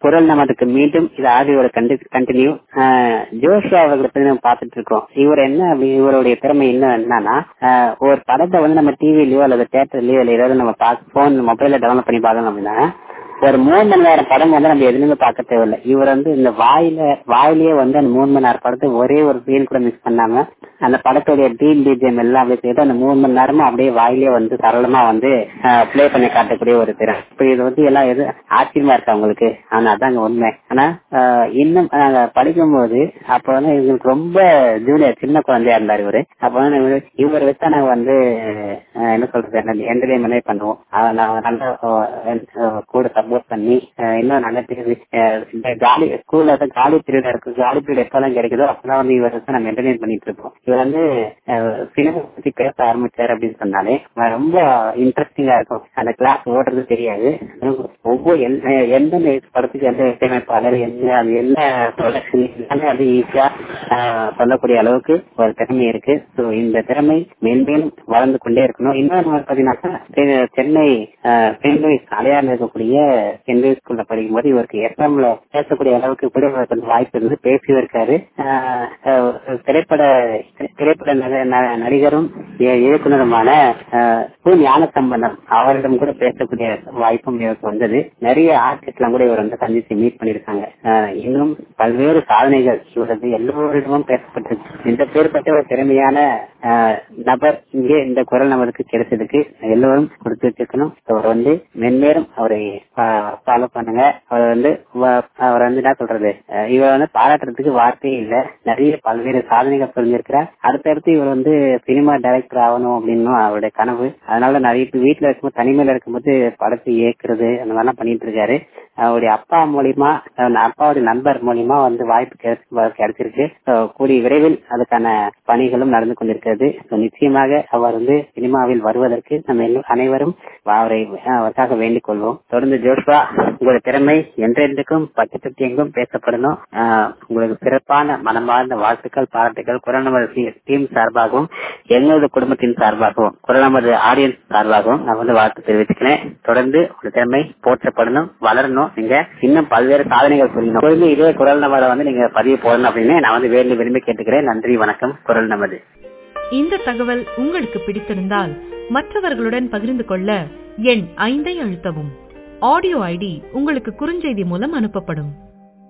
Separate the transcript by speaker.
Speaker 1: குரல் நமக்கு மீண்டும் இது ஆடியோட கண்டு கண்டினியூ ஜோஷியா அவர்களை பத்தி நம்ம பார்த்துட்டு இருக்கோம் இவர் என்ன அப்படி இவருடைய திறமை என்ன என்னன்னா ஆஹ் ஒரு படத்தை வந்து நம்ம டிவிலயோ அல்லது தியேட்டர்லயோ இல்ல ஏதாவது நம்ம போன் மொபைல்ல டவுன்லோட் பண்ணி பார்க்கணும் அப்படின்னா ஒரு மூணு மணி நேரம் படம் வந்து நம்ம எதுவுமே பார்க்க தேவையில்லை இவர் வந்து இந்த வாயில வாயிலேயே வந்து அந்த மூணு மணி நேரம் படத்தை ஒரே ஒரு சீன் கூட மிஸ் பண்ணாம அந்த படத்துடைய டீம் பிஜிஎம் எல்லாம் அப்படியே செய்து அந்த மூணு மணி நேரமும் அப்படியே வாயிலே வந்து சரளமா வந்து ப்ளே பண்ணி காட்டக்கூடிய ஒரு திறன் இப்ப இது வந்து எல்லாம் எது ஆச்சரியமா இருக்கு அவங்களுக்கு ஆனா அதாங்க உண்மை ஆனா ஆஹ் இன்னும் நாங்க படிக்கும்போது அப்ப வந்து எங்களுக்கு ரொம்ப ஜூனியர் சின்ன குழந்தையா இருந்தார் இவரு அப்ப வந்து இவரு- இவர் வச்சா நாங்க வந்து ஆஹ் என்ன சொல்றது என்டர்டைன்மெண்டே பண்ணுவோம் ஆஹ் நான் நல்லா ஆஹ் கூட சப்போர்ட் பண்ணி ஆஹ் இன்னும் நல்ல இந்த காலி ஸ்கூல்ல வந்து காலி பீரியட் இருக்கு காலி பீரியட் எப்பெல்லாம் கிடைக்குதோ அப்பதான் வந்து இவர் வச்சு நம்ம என்டர்டைன் பண்ணிட்டு இருப்போம் இவர் வந்து சினிமா பத்தி பேச ஆரம்பிச்சாரு அப்படின்னு சொன்னாலே அஹ் ரொம்ப இன்ட்ரெஸ்டிங்கா இருக்கும் அந்த கிளாஸ் ஓடுறது தெரியாது ஒவ்வொரு எந்த- எந்த படத்துக்கு எந்த இசையமைப்பாளர் என்ன அது என்ன ப்ரொடக்ஷன் எல்லாமே அது ஈஸியா சொல்லக்கூடிய அளவுக்கு ஒரு திறமை இருக்கு ஸோ இந்த திறமை மேன்மேலும் வளர்ந்து கொண்டே இருக்கணும் இன்னொரு பாத்தீங்கன்னாக்கா செ- சென்னை சென்ட் லூயிஸ் அலையாறுல இருக்கக்கூடிய சென்ட் லூயிஸ் ஸ்கூல்ல படிக்கும் போது இவருக்கு எஃப்எம்ல பேசக்கூடிய அளவுக்கு கூட இவருக்கு கொஞ்சம் வாய்ப்பு இருந்து பேசியிருக்காரு ஆஹ் ஆஹ் திரைப்பட திரைப்பட நக- ந- நடிகரும் இய- இயக்குனருமான ஆஹ் கு ஞானசம்பந்தம் அவரிடம் கூட பேசக்கூடிய வாய்ப்பும் இவருக்கு வந்தது நிறைய ஆர்டிஸ்ட் எல்லாம் கூட இவர் வந்து சந்திச்சு மீட் பண்ணிருக்காங்க ஆஹ் இன்னும் பல்வேறு சாதனைகள் இவரது எல்லோரிடமும் பேசப்பட்டிருக்கு இந்த பேர்பட்ட ஒரு திறமையான ஆஹ் நபர் இங்கே இந்த குரல் நமக்கு கிடைச்சதுக்கு எல்லோரும் கொடுத்து வச்சிருக்கணும் அவர் வந்து மென்மேலும் அவரை ஃபாலோ பண்ணுங்க அவர் வந்து வ- அவர் வந்து என்ன சொல்றது அஹ் இவர் வந்து பாராட்டுறதுக்கு வார்த்தையே இல்ல நிறைய பல்வேறு சாதனைகள் புரிஞ்சிருக்கிறார் அடுத்தடுத்து இவர் வந்து சினிமா டைரக்டர் ஆகணும் அப்படின்னு அவருடைய கனவு அதனால நிறைய பேர் வீட்டுல இருக்கும்போது தனிமையில இருக்கும்போது படத்தை இயக்குறது அந்த மாதிரிலாம் பண்ணிட்டு இருக்காரு அவருடைய அப்பா மூலியமா அஹ் அப்பாவுடைய நண்பர் மூலியமா வந்து வாய்ப்பு கிடைச்சு- கிடைச்சிருக்கு So, கூடிய விரைவில் அதுக்கான பணிகளும் நடந்து கொண்டிருக்கிறது So, நிச்சயமாக அவர் வந்து சினிமாவில் வருவதற்கு நம்ம எல்லோ- அனைவரும் அவரை அஹ், அவருக்காக வேண்டிக் கொள்வோம் தொடர்ந்து ஜோஷ்வா உங்களுடைய திறமை என்றென்றைக்கும் பச்சை தொட்டி எங்கும் பேசப்படணும் அஹ், உங்களுக்கு சிறப்பான மனமார்ந்த வாழ்த்துக்கள் பாராட்டுகள் குரல் நமது டீம் சார்பாகவும் எங்களது குடும்பத்தின் சார்பாகவும் குரல் நமது ஆடியன்ஸ் சார்பாகவும் நான் வந்து வாழ்த்து தெரிவிச்சுக்கிறேன் தொடர்ந்து உங்க திறமை போற்றப்படணும் வளரணும் நீங்க இன்னும் பல்வேறு சாதனைகள் புரியணும் தொடர்ந்து இதே குரல் நம்பரை வந்து நீங்க பதிவு போடணும் அப்படின்னு நான் வந்து வேண்டி விரும்பி கேட்டுக்கிறேன் நன்றி வணக்கம் குரல் நமது
Speaker 2: இந்த தகவல் உங்களுக்கு பிடித்திருந்தால் மற்றவர்களுடன் பகிர்ந்து கொள்ள எண் ஐந்தை அழுத்தவும் ஆடியோ ஐடி உங்களுக்கு குறுஞ்செய்தி மூலம் அனுப்பப்படும்